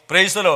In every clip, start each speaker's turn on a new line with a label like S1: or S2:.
S1: പ്രൈസലോ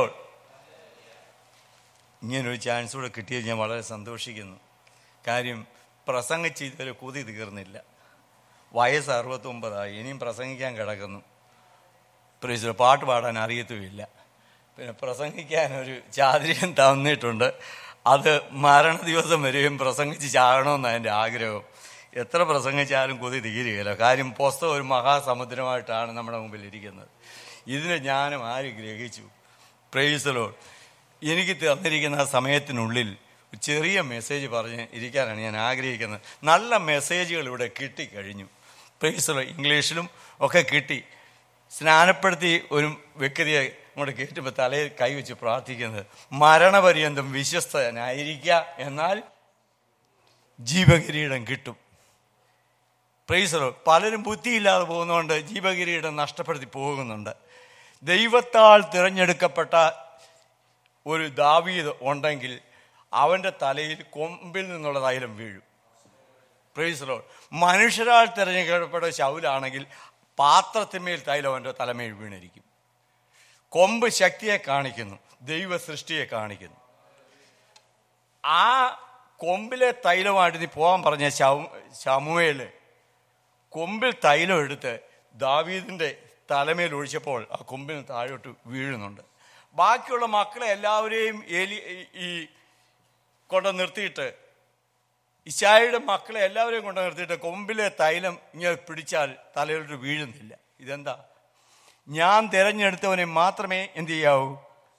S1: ഇങ്ങനൊരു ചാൻസ് കൂടെ കിട്ടിയത് ഞാൻ വളരെ സന്തോഷിക്കുന്നു കാര്യം പ്രസംഗിച്ച് ഇതുവരെ കുതി തീർന്നില്ല വയസ്സ് അറുപത്തൊമ്പതായി ഇനിയും പ്രസംഗിക്കാൻ കിടക്കുന്നു പ്രൈസലോ പാട്ട് പാടാൻ അറിയത്തുമില്ല പിന്നെ പ്രസംഗിക്കാൻ ഒരു ചാതുര്യം തന്നിട്ടുണ്ട് അത് മരണ ദിവസം വരെയും പ്രസംഗിച്ച് ചാകണമെന്നാണ് എൻ്റെ ആഗ്രഹം എത്ര പ്രസംഗിച്ചാലും കൊതി തീരുകയില്ല കാര്യം പുസ്തകം ഒരു മഹാസമുദ്രമായിട്ടാണ് നമ്മുടെ മുമ്പിൽ ഇരിക്കുന്നത് ഇതിന് ജ്ഞാനം ആര് ഗ്രഹിച്ചു പ്രൈസലോ എനിക്ക് തന്നിരിക്കുന്ന ആ സമയത്തിനുള്ളിൽ ചെറിയ മെസ്സേജ് പറഞ്ഞ് ഇരിക്കാനാണ് ഞാൻ ആഗ്രഹിക്കുന്നത് നല്ല മെസ്സേജുകൾ ഇവിടെ കിട്ടിക്കഴിഞ്ഞു പ്രൈസലോ ഇംഗ്ലീഷിലും ഒക്കെ കിട്ടി സ്നാനപ്പെടുത്തി ഒരു വ്യക്തിയെ അങ്ങോട്ട് കയറ്റുമ്പോൾ തലയിൽ കൈവച്ച് പ്രാർത്ഥിക്കുന്നത് മരണപര്യന്തം വിശ്വസ്തനായിരിക്കുക എന്നാൽ ജീവകിരീടം കിട്ടും പ്രൈസറോ പലരും ബുദ്ധിയില്ലാതെ പോകുന്നതുകൊണ്ട് ജീവകിരീടം നഷ്ടപ്പെടുത്തി പോകുന്നുണ്ട് ദൈവത്താൽ തിരഞ്ഞെടുക്കപ്പെട്ട ഒരു ദാവീദ് ഉണ്ടെങ്കിൽ അവൻ്റെ തലയിൽ കൊമ്പിൽ നിന്നുള്ള തൈലം വീഴും പ്രൈസറോ മനുഷ്യരാൽ തിരഞ്ഞെടുക്കപ്പെട്ട ശൗലാണെങ്കിൽ പാത്രത്തിന്മേൽ തൈലം അവൻ്റെ തലമേൽ വീണിരിക്കും കൊമ്പ് ശക്തിയെ കാണിക്കുന്നു ദൈവ സൃഷ്ടിയെ കാണിക്കുന്നു ആ കൊമ്പിലെ തൈലമായിട്ട് നീ പോകാൻ പറഞ്ഞ ശമുവേല് കൊമ്പിൽ തൈലം എടുത്ത് ദാവീദിന്റെ തലമേൽ ഒഴിച്ചപ്പോൾ ആ കൊമ്പിന് താഴോട്ട് വീഴുന്നുണ്ട് ബാക്കിയുള്ള മക്കളെ എല്ലാവരെയും എലി ഈ കൊണ്ട് നിർത്തിയിട്ട് ഇശായിയുടെ മക്കളെ എല്ലാവരെയും കൊണ്ട് നിർത്തിയിട്ട് കൊമ്പിലെ തൈലം ഇങ്ങനെ പിടിച്ചാൽ തലയിലോട്ട് വീഴുന്നില്ല ഇതെന്താ ഞാൻ തിരഞ്ഞെടുത്തവനെ മാത്രമേ എന്ത് ചെയ്യാവൂ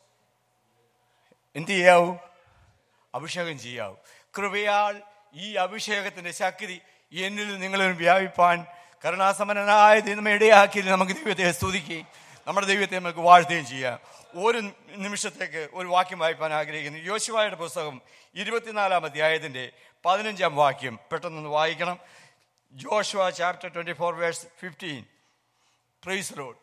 S1: എന്ത് ചെയ്യാവൂ അഭിഷേകം ചെയ്യാവൂ കൃപയാൽ ഈ അഭിഷേകത്തിന്റെ ശക്തി എന്നിൽ നിങ്ങളും വ്യാപിപ്പാൻ കരുണാസമനായ ദൈവമേ ഇടയാക്കി നമുക്ക് ദൈവത്തെ സ്തുതിക്കുകയും നമ്മുടെ ദൈവത്തെ നമുക്ക് വാഴ്ത്തുകയും ചെയ്യാം ഒരു നിമിഷത്തേക്ക് ഒരു വാക്യം വായിപ്പാൻ ആഗ്രഹിക്കുന്നു യോശുവായുടെ പുസ്തകം ഇരുപത്തിനാലാം അധ്യായത്തിന്റെ പതിനഞ്ചാം വാക്യം പെട്ടെന്ന് വായിക്കണം Joshua chapter twenty four verse fifteen praise Lord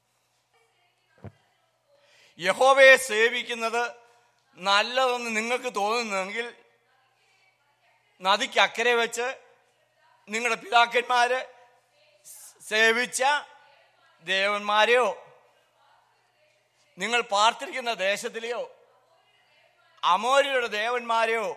S1: യഹോവയെ സേവിക്കുന്നത് നല്ലതെന്ന് നിങ്ങൾക്ക് തോന്നുന്നെങ്കിൽ നദിക്ക് അക്കരെ വെച്ച് നിങ്ങളുടെ പിതാക്കന്മാര് സേവിച്ച ദേവന്മാരെയോ നിങ്ങൾ പാർത്തിരിക്കുന്ന ദേശത്തിലെയോ അമോരിയുടെ ദേവന്മാരെയോ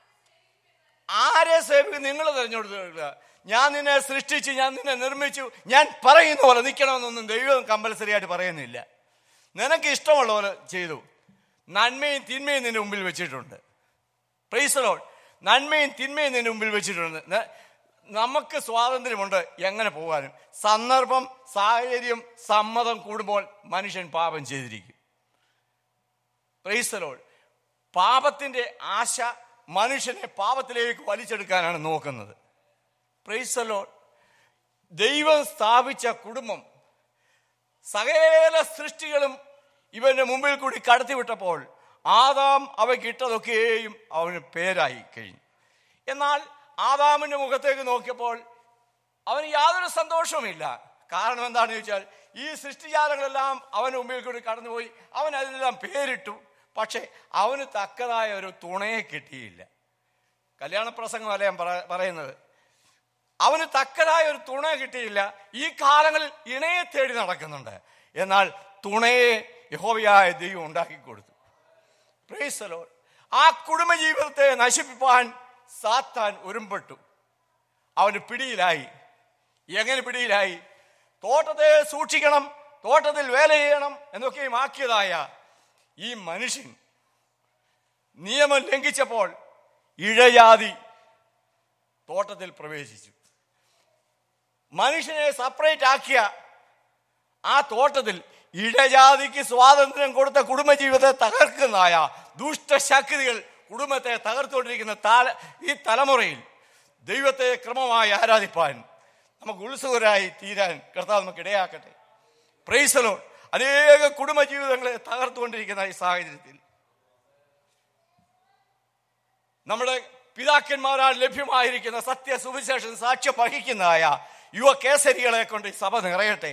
S1: ആരെ സേവിക്കും നിങ്ങൾ തിരഞ്ഞെടുക്കുക ഞാൻ നിന്നെ സൃഷ്ടിച്ചു ഞാൻ നിന്നെ നിർമ്മിച്ചു ഞാൻ പറയുന്ന പോലെ നിൽക്കണമെന്നൊന്നും ദൈവം കമ്പൽസറി ആയിട്ട് പറയുന്നില്ല നിനക്ക് ഇഷ്ടമുള്ള പോലെ ചെയ്തു നന്മയും തിന്മയും നിന്റെ മുമ്പിൽ വെച്ചിട്ടുണ്ട് പ്രൈസലോൾ നന്മയും തിന്മയും നിന്റെ മുമ്പിൽ വെച്ചിട്ടുണ്ട് ന- നമുക്ക് സ്വാതന്ത്ര്യമുണ്ട് എങ്ങനെ പോകാനും സന്ദർഭം സാഹചര്യം സമ്മതം കൂടുമ്പോൾ മനുഷ്യൻ പാപം ചെയ്തിരിക്കും പ്രൈസലോൾ പാപത്തിന്റെ ആശ മനുഷ്യനെ പാപത്തിലേക്ക് വലിച്ചെടുക്കാനാണ് നോക്കുന്നത് പ്രൈസലോൾ ദൈവം സ്ഥാപിച്ച കുടുംബം സകല സൃഷ്ടികളും ഇവന്റെ മുമ്പിൽ കൂടി കടത്തിവിട്ടപ്പോൾ ആദാം അവയ്ക്കിട്ടതൊക്കെയും അവന് പേരായി കഴിഞ്ഞു എന്നാൽ ആദാമിന്റെ മുഖത്തേക്ക് നോക്കിയപ്പോൾ അവന് യാതൊരു സന്തോഷവുമില്ല കാരണം എന്താണെന്ന് ചോദിച്ചാൽ ഈ സൃഷ്ടിജാലങ്ങളെല്ലാം അവന് മുമ്പിൽ കൂടി കടന്നുപോയി അവൻ അതിനെല്ലാം പേരിട്ടു പക്ഷെ അവന് തക്കതായ ഒരു തുണയെ കിട്ടിയില്ല കല്യാണ പ്രസംഗമല്ല ഞാൻ പറ- പറയുന്നത് അവന് തക്കതായ ഒരു തുണ കിട്ടിയില്ല ഈ കാലങ്ങളിൽ ഇണയെ തേടി നടക്കുന്നുണ്ട് എന്നാൽ തുണയെ യഹോവയായ ദൈവം ഉണ്ടാക്കി കൊടുത്തു Praise the Lord. ആ കുടുംബജീവിതത്തെ നശിപ്പിപ്പാൻ സാത്താൻ ഒരുമ്പെട്ടു അവന് പിടിയിലായി എങ്ങനെ പിടിയിലായി തോട്ടത്തെ സൂക്ഷിക്കണം തോട്ടത്തിൽ വേല ചെയ്യണം എന്നൊക്കെയും ആക്കിയതായ ഈ മനുഷ്യൻ നിയമം ലംഘിച്ചപ്പോൾ ഇഴജാതി തോട്ടത്തിൽ പ്രവേശിച്ചു മനുഷ്യനെ സെപ്പറേറ്റ് ആക്കിയ ആ തോട്ടത്തിൽ ഇടജാതിക്ക് സ്വാതന്ത്ര്യം കൊടുത്ത കുടുംബജീവിതത്തെ തകർക്കുന്നതായ ദുഷ്ടശക്തികൾ കുടുംബത്തെ തകർത്തുകൊണ്ടിരിക്കുന്ന താല ഈ തലമുറയിൽ ദൈവത്തെ ക്രമമായി ആരാധിപ്പാൻ നമുക്ക് ഉത്സുകരായി തീരാൻ കർത്താവ് നമുക്ക് ഇടയാക്കട്ടെ പ്രൈസലോ അനേക കുടുംബജീവിതങ്ങളെ തകർത്തുകൊണ്ടിരിക്കുന്ന ഈ സാഹചര്യത്തിൽ നമ്മുടെ പിതാക്കന്മാരാൽ ലഭ്യമായിരിക്കുന്ന സത്യ സുവിശേഷം സാക്ഷ്യം വഹിക്കുന്നതായ യുവ കേസരികളെ കൊണ്ട് ഈ സഭ നിറയട്ടെ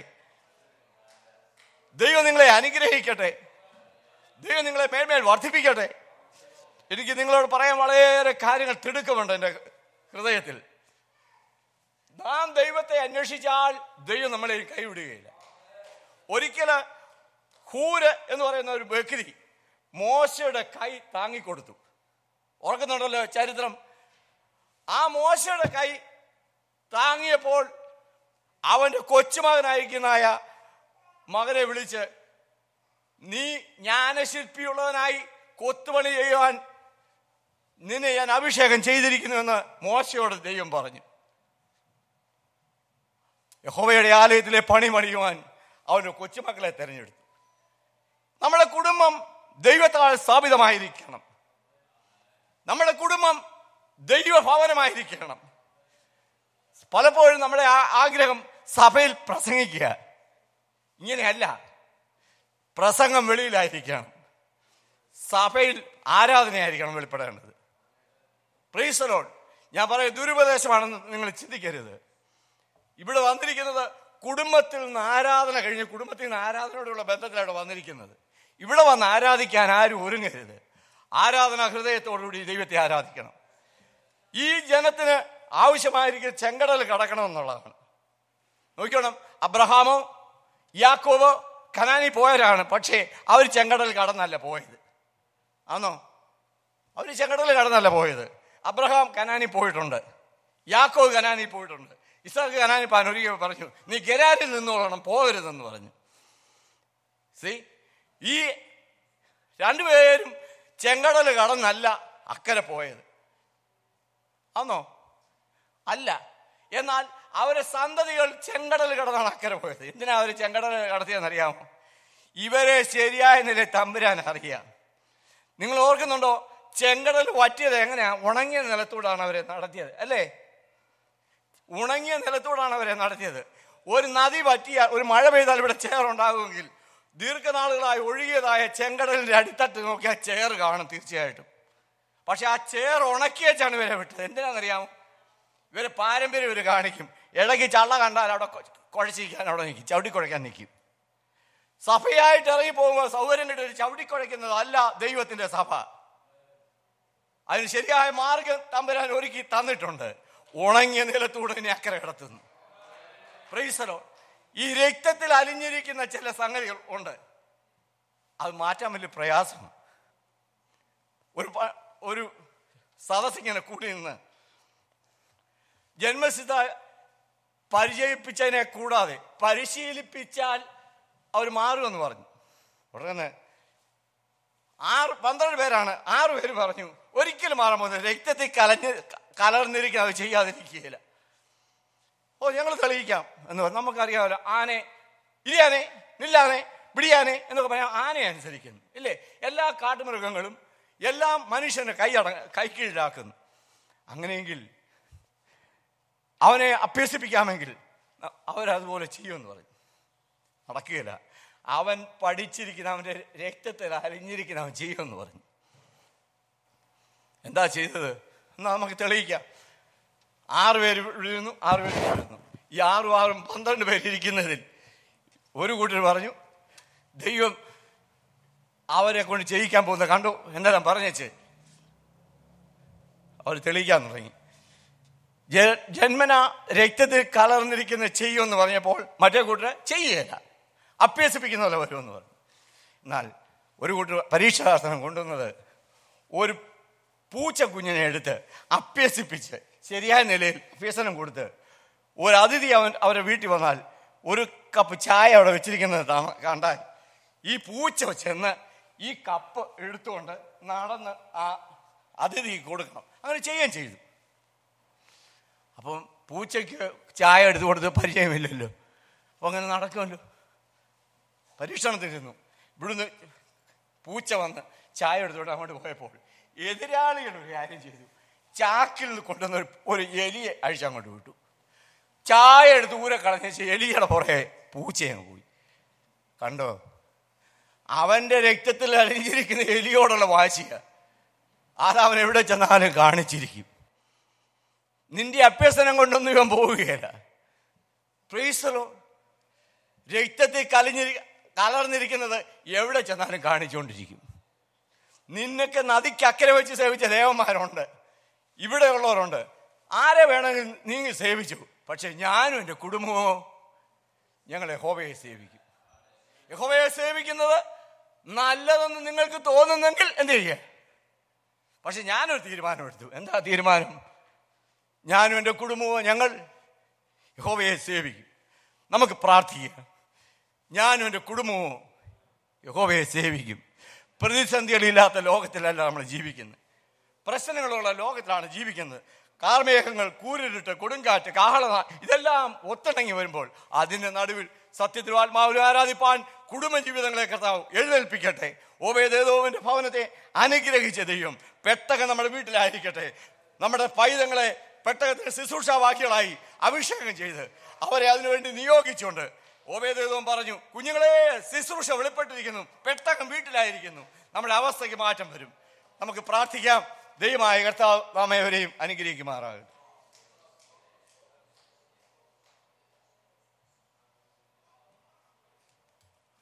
S1: ദൈവം നിങ്ങളെ അനുഗ്രഹിക്കട്ടെ ദൈവം നിങ്ങളെ മേൽമേൽ വർദ്ധിപ്പിക്കട്ടെ എനിക്ക് നിങ്ങളോട് പറയാൻ വളരെ കാര്യങ്ങൾ തിടുക്കമുണ്ട് എൻ്റെ ഹൃദയത്തിൽ നാം ദൈവത്തെ അന്വേഷിച്ചാൽ ദൈവം നമ്മളെ കൈവിടുകയില്ല ഒരിക്കൽ ഹൂര് എന്ന് പറയുന്ന ഒരു ബക്രി മോശയുടെ കൈ താങ്ങിക്കൊടുത്തു ഓർക്കുന്നുണ്ടല്ലോ ചരിത്രം ആ മോശയുടെ കൈ താങ്ങിയപ്പോൾ അവന്റെ കൊച്ചുമകനായിരിക്കുന്നതായ മകനെ വിളിച്ച് നീ ജ്ഞാനശില്പിയുള്ളവനായി കൊത്തുപണി ചെയ്യുവാൻ നിന്നെ ഞാൻ അഭിഷേകം ചെയ്തിരിക്കുന്നുവെന്ന് മോശയോട് ദൈവം പറഞ്ഞു യഹോവയുടെ ആലയത്തിലെ പണി പണിയുവാൻ അവന് കൊച്ചുമക്കളെ തെരഞ്ഞെടുത്തു നമ്മുടെ കുടുംബം ദൈവത്താൽ സ്ഥാപിതമായിരിക്കണം നമ്മുടെ കുടുംബം ദൈവഭവനമായിരിക്കണം പലപ്പോഴും നമ്മുടെ ആ- ആഗ്രഹം സഭയിൽ പ്രസംഗിക്കുക ഇങ്ങനെയല്ല പ്രസംഗം വെളിയിലായിരിക്കണം സഭയിൽ ആരാധനയായിരിക്കണം വെളിപ്പെടേണ്ടത് പ്രീസലോൺ ഞാൻ പറയും ദുരുപദേശമാണെന്ന് നിങ്ങൾ ചിന്തിക്കരുത് ഇവിടെ വന്നിരിക്കുന്നത് കുടുംബത്തിൽ നിന്ന് ആരാധന കഴിഞ്ഞ് കുടുംബത്തിൽ നിന്ന് ആരാധനയോടുള്ള ബന്ധത്തിലാണ് വന്നിരിക്കുന്നത് ഇവിടെ വന്ന് ആരാധിക്കാൻ ആരും ഒരുങ്ങരുത് ആരാധന ഹൃദയത്തോടുകൂടി ദൈവത്തെ ആരാധിക്കണം ഈ ജനത്തിന് ആവശ്യമായിരിക്കും ചെങ്കടൽ കടക്കണമെന്നുള്ളതാണ് നോക്കണം അബ്രഹാമോ യാക്കോവോ കനാനി പോയവരാണ് പക്ഷേ അവർ ചെങ്കടൽ കടന്നല്ല പോയത് ആണോ അവർ ചെങ്കടൽ കടന്നല്ല പോയത് അബ്രഹാം കനാനി പോയിട്ടുണ്ട് യാക്കോവ് കനാനി പോയിട്ടുണ്ട് ഇസാഖ് കനാനി പാൻ ഒരിക്കൽ പറഞ്ഞു നീ ഗരാരിൽ നിന്നോളണം പോകരുതെന്ന് പറഞ്ഞു സി ഈ രണ്ടുപേരും ചെങ്കടൽ കടന്നല്ല അക്കരെ പോയത് ആന്നോ അല്ല എന്നാൽ അവരെ സന്തതികൾ ചെങ്കടൽ കടന്നാണ് അക്കരെ പോയത് എന്തിനാ അവർ ചെങ്കടൽ കടത്തിയെന്നറിയാമോ ഇവരെ ശരിയായ നിലയിൽ തമ്പുരാൻ അറിയാം നിങ്ങൾ ഓർക്കുന്നുണ്ടോ ചെങ്കടൽ വറ്റിയത് എങ്ങനെയാ ഉണങ്ങിയ നിലത്തൂടാണ് അവരെ നടത്തിയത് അല്ലേ ഉണങ്ങിയ നിലത്തൂടാണ് അവരെ നടത്തിയത് ഒരു നദി പറ്റിയാൽ ഒരു മഴ പെയ്താൽ ഇവിടെ ചേറുണ്ടാകുമെങ്കിൽ ദീർഘനാളുകളായി ഒഴുകിയതായ ചെങ്കടലിന്റെ അടിത്തട്ട് നോക്കിയാൽ ചേർ കാണും തീർച്ചയായിട്ടും പക്ഷെ ആ ചേർ ഉണക്കിയേച്ചാണ് ഇവരെ വിട്ടത് എന്തിനാണെന്നറിയാമോ ഇവരെ പാരമ്പര്യം ഇവർ കാണിക്കും ഇടയ്ക്ക് ചള്ള കണ്ടാൽ അവിടെ കൊ- കുഴച്ചിരിക്കാൻ അവിടെ നിൽക്കും ചവിട്ടിക്കുഴയ്ക്കാൻ നിൽക്കും സഭയായിട്ട് ഇറങ്ങി പോകുമ്പോൾ സൗകര്യം കിട്ടി ചവിട്ടിക്കുഴയ്ക്കുന്നത് അല്ല ദൈവത്തിന്റെ സഭ അതിന് ശരിയായ മാർഗം തമ്പുരാൻ ഒരുക്കി തന്നിട്ടുണ്ട് ഉണങ്ങിയ നിലത്തൂടെ ഇനി അക്കരെ കിടത്തുന്നു പ്രൈസലോ ഈ രക്തത്തിൽ അലിഞ്ഞിരിക്കുന്ന ചില സംഗതികൾ ഉണ്ട് അത് മാറ്റാൻ വലിയ പ്രയാസമാണ് ഒരു പ- ഒരു സദസ്സിങ്ങനെ കൂടി നിന്ന് ജന്മസിദ്ധ പരിചയിപ്പിച്ചതിനെ കൂടാതെ പരിശീലിപ്പിച്ചാൽ അവർ മാറുമെന്ന് പറഞ്ഞു ഉടനെ ആറ് പന്ത്രണ്ട് പേരാണ് ആറ് പേര് പറഞ്ഞു ഒരിക്കലും മാറാൻ പോകുന്നത് രക്തത്തിൽ കലഞ്ഞ് കലർന്നിരിക്കാൻ അത് ചെയ്യാതിരിക്കുകയില്ല ഓ ഞങ്ങൾ തെളിയിക്കാം എന്ന് പറഞ്ഞു നമുക്കറിയാമല്ലോ ആനെ ഇരിയാനെ നില്ലാനെ പിടിയാനെ എന്നൊക്കെ പറയാം ആനയെ അനുസരിക്കുന്നു ഇല്ലേ എല്ലാ കാട്ടുമൃഗങ്ങളും എല്ലാം മനുഷ്യനെ കൈയട കൈക്കീഴിലാക്കുന്നു അങ്ങനെയെങ്കിൽ അവനെ അഭ്യസിപ്പിക്കാമെങ്കിൽ അ- അവരതുപോലെ ചെയ്യുമെന്ന് പറഞ്ഞു നടക്കുകയില്ല അവൻ പഠിച്ചിരിക്കുന്ന അവൻ്റെ രക്തത്തിൽ അലിഞ്ഞിരിക്കുന്ന അവൻ ചെയ്യുമെന്ന് പറഞ്ഞു എന്താ ചെയ്തത് എന്നാ നമുക്ക് തെളിയിക്കാം ആറ് പേര് വീഴുന്നു ആറ് പേര് വീഴുന്നു ഈ ആറും ആറും പന്ത്രണ്ട് പേര് ഇരിക്കുന്നതിൽ ഒരു കൂട്ടർ പറഞ്ഞു ദൈവം അവരെ കൊണ്ട് ചെയ്യിക്കാൻ പോകുന്ന കണ്ടു എന്നെല്ലാം പറഞ്ഞേച്ച് അവർ തെളിയിക്കാൻ തുടങ്ങി ജ- ജന്മന രക്തത്തിൽ കലർന്നിരിക്കുന്ന ചെയ്യുമെന്ന് പറഞ്ഞപ്പോൾ മറ്റേ കൂട്ടർ ചെയ്യുകയില്ല അഭ്യസിപ്പിക്കുന്ന പോലെ വരുമെന്ന് പറഞ്ഞു എന്നാൽ ഒരു കൂട്ടർ പരീക്ഷാർത്ഥനം കൊണ്ടുവന്നത് ഒരു പൂച്ച കുഞ്ഞിനെ എടുത്ത് അഭ്യസിപ്പിച്ച് ശരിയായ നിലയിൽ അഭ്യസനം കൊടുത്ത് ഒരു അതിഥി അവൻ അവരെ വീട്ടിൽ വന്നാൽ ഒരു കപ്പ് ചായ അവിടെ വെച്ചിരിക്കുന്നത് കാണ- കണ്ടാൽ ഈ പൂച്ച ചെന്ന് ഈ കപ്പ് എടുത്തുകൊണ്ട് നടന്ന് ആ അതിഥിക്ക് കൊടുക്കണം അങ്ങനെ ചെയ്യുകയും ചെയ്തു അപ്പം പൂച്ചയ്ക്ക് ചായ എടുത്തു കൊടുത്ത് പരിചയമില്ലല്ലോ അപ്പം അങ്ങനെ നടക്കുമല്ലോ പരീക്ഷണത്തിൽ നിന്നു ഇവിടുന്ന് പൂച്ച വന്ന് ചായ എടുത്തുകൊണ്ട് അങ്ങോട്ട് പോയപ്പോൾ എതിരാളികൾ ഒരു കാര്യം ചെയ്തു ചാക്കിൽ നിന്ന് കൊണ്ടുവന്ന ഒരു- ഒരു എലിയെ അഴിച്ചങ്ങോട്ട് വിട്ടു ചായ എടുത്ത് ഊരെ കളഞ്ഞ എലിയുടെ പുറകെ പൂച്ചയങ്ങ് പോയി കണ്ടോ അവന്റെ രക്തത്തിൽ അലിഞ്ഞിരിക്കുന്ന എലിയോടുള്ള വാശിയ അത് അവൻ എവിടെ ചെന്നാലും കാണിച്ചിരിക്കും നിന്റെ അഭ്യസനം കൊണ്ടൊന്നും ഇവൻ പോവുകയില്ല പ്രീസലോ രക്തത്തിൽ കലിഞ്ഞിരി കലർന്നിരിക്കുന്നത് എവിടെ ചെന്നാലും കാണിച്ചുകൊണ്ടിരിക്കും നിന്നൊക്കെ നദിക്ക് അക്കരെ വെച്ച് സേവിച്ച ദേവന്മാരുണ്ട് ഇവിടെയുള്ളവരുണ്ട് ആരെ വേണമെങ്കിൽ നീ സേവിച്ചു പക്ഷെ ഞാനും എൻ്റെ കുടുംബമോ ഞങ്ങളെ ഹോബയെ സേവിക്കും യഹോവയെ സേവിക്കുന്നത് നല്ലതെന്ന് നിങ്ങൾക്ക് തോന്നുന്നെങ്കിൽ എന്ത് ചെയ്യുക പക്ഷെ ഞാനൊരു തീരുമാനമെടുത്തു എന്താ തീരുമാനം ഞാനും എൻ്റെ കുടുംബവും ഞങ്ങൾ യഹോവയെ സേവിക്കും നമുക്ക് പ്രാർത്ഥിക്കാം ഞാനും എൻ്റെ കുടുംബവും യഹോവയെ സേവിക്കും പ്രതിസന്ധികളില്ലാത്ത ലോകത്തിലല്ല നമ്മൾ ജീവിക്കുന്നത് പ്രശ്നങ്ങളുള്ള ലോകത്തിലാണ് ജീവിക്കുന്നത് കാർമേഘങ്ങൾ കൂരിരുട്ട് കൊടുങ്കാറ്റ് കാഹള ഇതെല്ലാം ഒത്തിണങ്ങി വരുമ്പോൾ അതിൻ്റെ നടുവിൽ സത്യത്തിലും ആത്മാവിലും ആരാധിപ്പാൻ കുടുംബജീവിതങ്ങളെ കർത്താവ് എഴുന്നേൽപ്പിക്കട്ടെ ഓവേദേതോവിന്റെ ഭവനത്തെ അനുഗ്രഹിച്ച ദൈവം പെട്ടകം നമ്മുടെ വീട്ടിലായിരിക്കട്ടെ നമ്മുടെ പൈതങ്ങളെ പെട്ടകത്തിന് ശുശ്രൂഷാവാക്യങ്ങളായി അഭിഷേകം ചെയ്ത് അവരെ അതിനുവേണ്ടി നിയോഗിച്ചുകൊണ്ട് ഓവേദേതവും പറഞ്ഞു കുഞ്ഞുങ്ങളെ ശുശ്രൂഷ വെളിപ്പെട്ടിരിക്കുന്നു പെട്ടകം വീട്ടിലായിരിക്കുന്നു നമ്മുടെ അവസ്ഥയ്ക്ക് മാറ്റം വരും നമുക്ക് പ്രാർത്ഥിക്കാം ദൈവമായ കർത്താവ് നാമേവരെയും അനുഗ്രഹിക്കുമാറാകട്ടെ